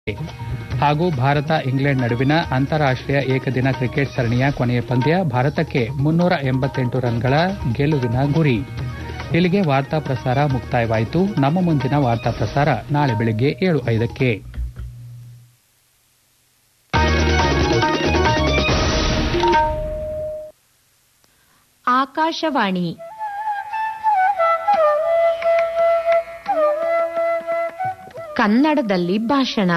ಹಾಗೂ ಭಾರತ ಇಂಗ್ಲೆಂಡ್ ನಡುವಿನ ಅಂತಾರಾಷ್ಟೀಯ ಏಕದಿನ ಕ್ರಿಕೆಟ್ ಸರಣಿಯ ಕೊನೆಯ ಪಂದ್ಯ ಭಾರತಕ್ಕೆ ಮುನ್ನೂರ ಎಂಬತ್ತೆಂಟು ರನ್ಗಳ ಗೆಲುವಿನ ಗುರಿ ಇಲ್ಲಿಗೆ ವಾರ್ತಾ ಪ್ರಸಾರ ಮುಕ್ತಾಯವಾಯಿತು ನಮ್ಮ ಮುಂದಿನ ವಾರ್ತಾ ಪ್ರಸಾರ ನಾಳೆ ಬೆಳಗ್ಗೆ ಏಳು ಐದಕ್ಕೆ ಆಕಾಶವಾಣಿ ಕನ್ನಡದಲ್ಲಿ ಭಾಷಣ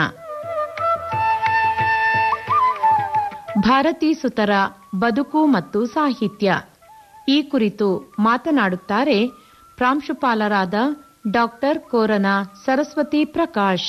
ಭಾರತೀ ಸುತರ ಬದುಕು ಮತ್ತು ಸಾಹಿತ್ಯ ಈ ಕುರಿತು ಮಾತನಾಡುತ್ತಾರೆ ಪ್ರಾಂಶುಪಾಲರಾದ ಡಾಕ್ಟರ್ ಕೋರನ ಸರಸ್ವತಿ ಪ್ರಕಾಶ್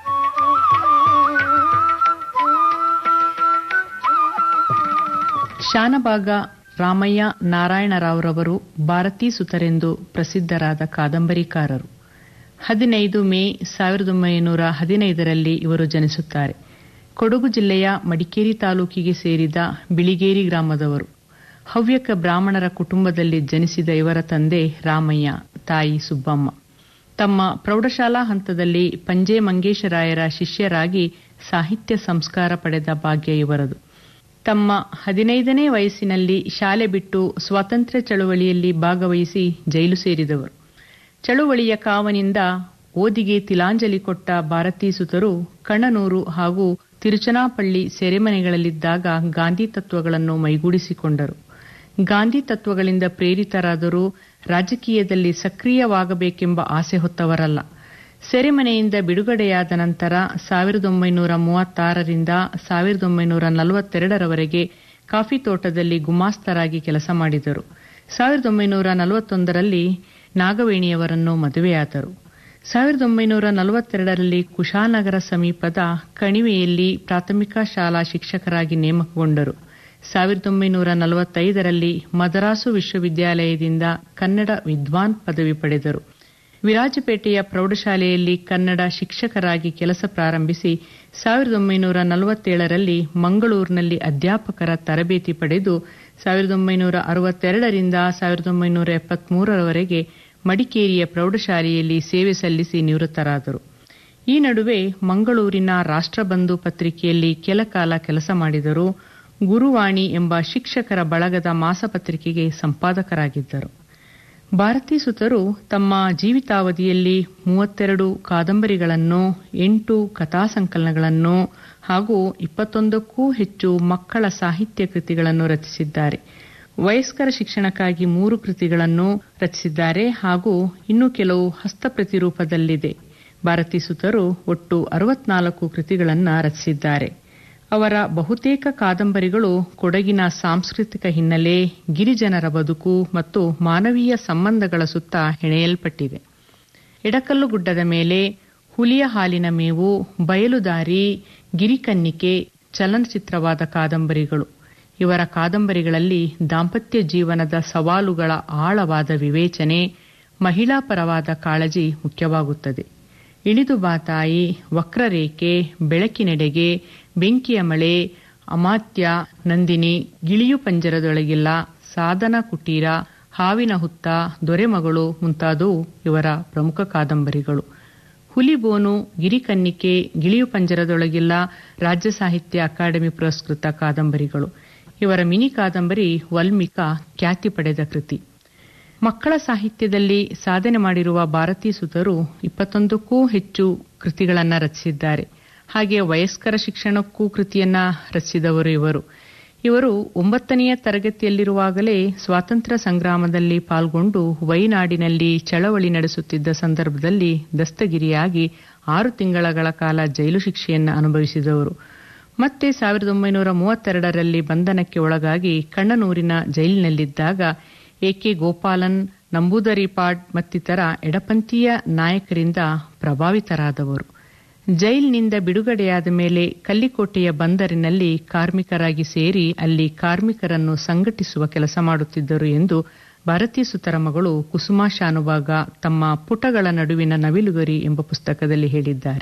ಶಾನಭಾಗ ರಾಮಯ್ಯ ನಾರಾಯಣರಾವ್ರವರು ಭಾರತೀ ಸುತರೆಂದು ಪ್ರಸಿದ್ಧರಾದ ಕಾದಂಬರಿಕಾರರು ಹದಿನೈದು ಮೇ ಸಾವಿರದ ಒಂಬೈನೂರ ಹದಿನೈದರಲ್ಲಿ ಇವರು ಜನಿಸುತ್ತಾರೆ ಕೊಡಗು ಜಿಲ್ಲೆಯ ಮಡಿಕೇರಿ ತಾಲೂಕಿಗೆ ಸೇರಿದ ಬಿಳಿಗೇರಿ ಗ್ರಾಮದವರು ಹವ್ಯಕ ಬ್ರಾಹ್ಮಣರ ಕುಟುಂಬದಲ್ಲಿ ಜನಿಸಿದ ಇವರ ತಂದೆ ರಾಮಯ್ಯ ತಾಯಿ ಸುಬ್ಬಮ್ಮ ತಮ್ಮ ಪ್ರೌಢಶಾಲಾ ಹಂತದಲ್ಲಿ ಪಂಜೆ ಮಂಗೇಶರಾಯರ ಶಿಷ್ಯರಾಗಿ ಸಾಹಿತ್ಯ ಸಂಸ್ಕಾರ ಪಡೆದ ಭಾಗ್ಯ ಇವರದು ತಮ್ಮ ಹದಿನೈದನೇ ವಯಸ್ಸಿನಲ್ಲಿ ಶಾಲೆ ಬಿಟ್ಟು ಸ್ವಾತಂತ್ರ್ಯ ಚಳುವಳಿಯಲ್ಲಿ ಭಾಗವಹಿಸಿ ಜೈಲು ಸೇರಿದವರು ಚಳುವಳಿಯ ಕಾವನಿಂದ ಓದಿಗೆ ತಿಲಾಂಜಲಿ ಕೊಟ್ಟ ಭಾರತೀ ಸುತರು ಕಣ್ಣನೂರು ಹಾಗೂ ತಿರುಚನಾಪಳ್ಳಿ ಸೆರೆಮನೆಗಳಲ್ಲಿದ್ದಾಗ ಗಾಂಧಿ ತತ್ವಗಳನ್ನು ಮೈಗೂಡಿಸಿಕೊಂಡರು ಗಾಂಧಿ ತತ್ವಗಳಿಂದ ಪ್ರೇರಿತರಾದರೂ ರಾಜಕೀಯದಲ್ಲಿ ಸಕ್ರಿಯವಾಗಬೇಕೆಂಬ ಆಸೆ ಹೊತ್ತವರಲ್ಲ ಸೆರೆಮನೆಯಿಂದ ಬಿಡುಗಡೆಯಾದ ನಂತರ ಸಾವಿರದ ಒಂಬೈನೂರ ಮೂವತ್ತಾರರಿಂದ ಸಾವಿರದ ಒಂಬೈನೂರ ನಲವತ್ತೆರಡರವರೆಗೆ ಕಾಫಿ ತೋಟದಲ್ಲಿ ಗುಮಾಸ್ತರಾಗಿ ಕೆಲಸ ಮಾಡಿದರು ಸಾವಿರದ ಒಂಬೈನೂರ ನಲವತ್ತೊಂದರಲ್ಲಿ ನಾಗವೇಣಿಯವರನ್ನು ಮದುವೆಯಾದರು ಸಾವಿರದ ಒಂಬೈನೂರ ನಲವತ್ತೆರಡರಲ್ಲಿ ಕುಶಾನಗರ ಸಮೀಪದ ಕಣಿವೆಯಲ್ಲಿ ಪ್ರಾಥಮಿಕ ಶಾಲಾ ಶಿಕ್ಷಕರಾಗಿ ನೇಮಕಗೊಂಡರು ಸಾವಿರದ ಒಂಬೈನೂರ ನಲವತ್ತೈದರಲ್ಲಿ ಮದರಾಸು ವಿಶ್ವವಿದ್ಯಾಲಯದಿಂದ ಕನ್ನಡ ವಿದ್ವಾನ್ ಪದವಿ ಪಡೆದರು ವಿರಾಜಪೇಟೆಯ ಪ್ರೌಢಶಾಲೆಯಲ್ಲಿ ಕನ್ನಡ ಶಿಕ್ಷಕರಾಗಿ ಕೆಲಸ ಪ್ರಾರಂಭಿಸಿ ಸಾವಿರದ ಒಂಬೈನೂರ ನಲವತ್ತೇಳರಲ್ಲಿ ಮಂಗಳೂರಿನಲ್ಲಿ ಅಧ್ಯಾಪಕರ ತರಬೇತಿ ಪಡೆದು ಸಾವಿರದ ಒಂಬೈನೂರ ಅರವತ್ತೆರಡರಿಂದ ಸಾವಿರದ ಒಂಬೈನೂರ ಎಪ್ಪತ್ಮೂರರವರೆಗೆ ಮಡಿಕೇರಿಯ ಪ್ರೌಢಶಾಲೆಯಲ್ಲಿ ಸೇವೆ ಸಲ್ಲಿಸಿ ನಿವೃತ್ತರಾದರು ಈ ನಡುವೆ ಮಂಗಳೂರಿನ ರಾಷ್ಟ್ರಬಂಧು ಪತ್ರಿಕೆಯಲ್ಲಿ ಕೆಲಕಾಲ ಕೆಲಸ ಮಾಡಿದರು ಗುರುವಾಣಿ ಎಂಬ ಶಿಕ್ಷಕರ ಬಳಗದ ಮಾಸಪತ್ರಿಕೆಗೆ ಸಂಪಾದಕರಾಗಿದ್ದರು ಭಾರತೀ ಸುತರು ತಮ್ಮ ಜೀವಿತಾವಧಿಯಲ್ಲಿ ಮೂವತ್ತೆರಡು ಕಾದಂಬರಿಗಳನ್ನು ಎಂಟು ಕಥಾ ಸಂಕಲನಗಳನ್ನು ಹಾಗೂ ಇಪ್ಪತ್ತೊಂದಕ್ಕೂ ಹೆಚ್ಚು ಮಕ್ಕಳ ಸಾಹಿತ್ಯ ಕೃತಿಗಳನ್ನು ರಚಿಸಿದ್ದಾರೆ ವಯಸ್ಕರ ಶಿಕ್ಷಣಕ್ಕಾಗಿ ಮೂರು ಕೃತಿಗಳನ್ನು ರಚಿಸಿದ್ದಾರೆ ಹಾಗೂ ಇನ್ನು ಕೆಲವು ಹಸ್ತಪ್ರತಿ ರೂಪದಲ್ಲಿದೆ ಭಾರತೀ ಸುತರು ಒಟ್ಟು ಅರವತ್ನಾಲ್ಕು ಕೃತಿಗಳನ್ನು ರಚಿಸಿದ್ದಾರೆ ಅವರ ಬಹುತೇಕ ಕಾದಂಬರಿಗಳು ಕೊಡಗಿನ ಸಾಂಸ್ಕೃತಿಕ ಹಿನ್ನೆಲೆ ಗಿರಿಜನರ ಬದುಕು ಮತ್ತು ಮಾನವೀಯ ಸಂಬಂಧಗಳ ಸುತ್ತ ಹೆಣೆಯಲ್ಪಟ್ಟಿವೆ ಎಡಕಲ್ಲು ಗುಡ್ಡದ ಮೇಲೆ ಹುಲಿಯ ಹಾಲಿನ ಮೇವು ಬಯಲುದಾರಿ ಗಿರಿಕನ್ನಿಕೆ ಚಲನಚಿತ್ರವಾದ ಕಾದಂಬರಿಗಳು ಇವರ ಕಾದಂಬರಿಗಳಲ್ಲಿ ದಾಂಪತ್ಯ ಜೀವನದ ಸವಾಲುಗಳ ಆಳವಾದ ವಿವೇಚನೆ ಮಹಿಳಾ ಪರವಾದ ಕಾಳಜಿ ಮುಖ್ಯವಾಗುತ್ತದೆ ಇಳಿದು ಬಾತಾಯಿ ವಕ್ರರೇಖೆ ಬೆಳಕಿನೆಡೆಗೆ ಬೆಂಕಿಯ ಮಳೆ ಅಮಾತ್ಯ ನಂದಿನಿ ಗಿಳಿಯು ಪಂಜರದೊಳಗಿಲ್ಲ ಸಾಧನ ಕುಟೀರ ಹಾವಿನ ಹುತ್ತ ದೊರೆಮಗಳು ಮುಂತಾದವು ಇವರ ಪ್ರಮುಖ ಕಾದಂಬರಿಗಳು ಹುಲಿಬೋನು ಗಿರಿಕನ್ನಿಕೆ ಗಿಳಿಯು ಪಂಜರದೊಳಗಿಲ್ಲ ರಾಜ್ಯ ಸಾಹಿತ್ಯ ಅಕಾಡೆಮಿ ಪುರಸ್ಕೃತ ಕಾದಂಬರಿಗಳು ಇವರ ಮಿನಿ ಕಾದಂಬರಿ ವಲ್ಮಿಕ ಖ್ಯಾತಿ ಪಡೆದ ಕೃತಿ ಮಕ್ಕಳ ಸಾಹಿತ್ಯದಲ್ಲಿ ಸಾಧನೆ ಮಾಡಿರುವ ಭಾರತೀ ಸುತರು ಇಪ್ಪತ್ತೊಂದಕ್ಕೂ ಹೆಚ್ಚು ಕೃತಿಗಳನ್ನು ರಚಿಸಿದ್ದಾರೆ ಹಾಗೆ ವಯಸ್ಕರ ಶಿಕ್ಷಣಕ್ಕೂ ಕೃತಿಯನ್ನ ರಚಿಸಿದವರು ಇವರು ಇವರು ಒಂಬತ್ತನೆಯ ತರಗತಿಯಲ್ಲಿರುವಾಗಲೇ ಸ್ವಾತಂತ್ರ್ಯ ಸಂಗ್ರಾಮದಲ್ಲಿ ಪಾಲ್ಗೊಂಡು ವೈನಾಡಿನಲ್ಲಿ ಚಳವಳಿ ನಡೆಸುತ್ತಿದ್ದ ಸಂದರ್ಭದಲ್ಲಿ ದಸ್ತಗಿರಿಯಾಗಿ ಆರು ತಿಂಗಳಗಳ ಕಾಲ ಜೈಲು ಶಿಕ್ಷೆಯನ್ನು ಅನುಭವಿಸಿದವರು ಮತ್ತೆ ಸಾವಿರದ ಒಂಬೈನೂರ ಮೂವತ್ತೆರಡರಲ್ಲಿ ಬಂಧನಕ್ಕೆ ಒಳಗಾಗಿ ಕಣ್ಣನೂರಿನ ಜೈಲಿನಲ್ಲಿದ್ದಾಗ ಎಕೆ ಗೋಪಾಲನ್ ನಂಬೂದರಿಪಾಡ್ ಮತ್ತಿತರ ಎಡಪಂಥೀಯ ನಾಯಕರಿಂದ ಪ್ರಭಾವಿತರಾದವರು ಜೈಲಿನಿಂದ ಬಿಡುಗಡೆಯಾದ ಮೇಲೆ ಕಲ್ಲಿಕೋಟೆಯ ಬಂದರಿನಲ್ಲಿ ಕಾರ್ಮಿಕರಾಗಿ ಸೇರಿ ಅಲ್ಲಿ ಕಾರ್ಮಿಕರನ್ನು ಸಂಘಟಿಸುವ ಕೆಲಸ ಮಾಡುತ್ತಿದ್ದರು ಎಂದು ಭಾರತೀ ಸುತರ ಮಗಳು ಕುಸುಮಾ ಶಾನುಭಾಗ ತಮ್ಮ ಪುಟಗಳ ನಡುವಿನ ನವಿಲುಗರಿ ಎಂಬ ಪುಸ್ತಕದಲ್ಲಿ ಹೇಳಿದ್ದಾರೆ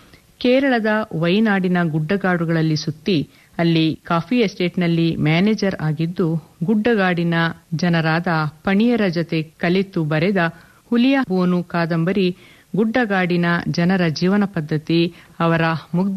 ಕೇರಳದ ವೈನಾಡಿನ ಗುಡ್ಡಗಾಡುಗಳಲ್ಲಿ ಸುತ್ತಿ ಅಲ್ಲಿ ಕಾಫಿ ಎಸ್ಟೇಟ್ನಲ್ಲಿ ಮ್ಯಾನೇಜರ್ ಆಗಿದ್ದು ಗುಡ್ಡಗಾಡಿನ ಜನರಾದ ಪಣಿಯರ ಜೊತೆ ಕಲಿತು ಬರೆದ ಹುಲಿಯ ಬೋನು ಕಾದಂಬರಿ ಗುಡ್ಡಗಾಡಿನ ಜನರ ಜೀವನ ಪದ್ಧತಿ ಅವರ ಮುಗ್ಧ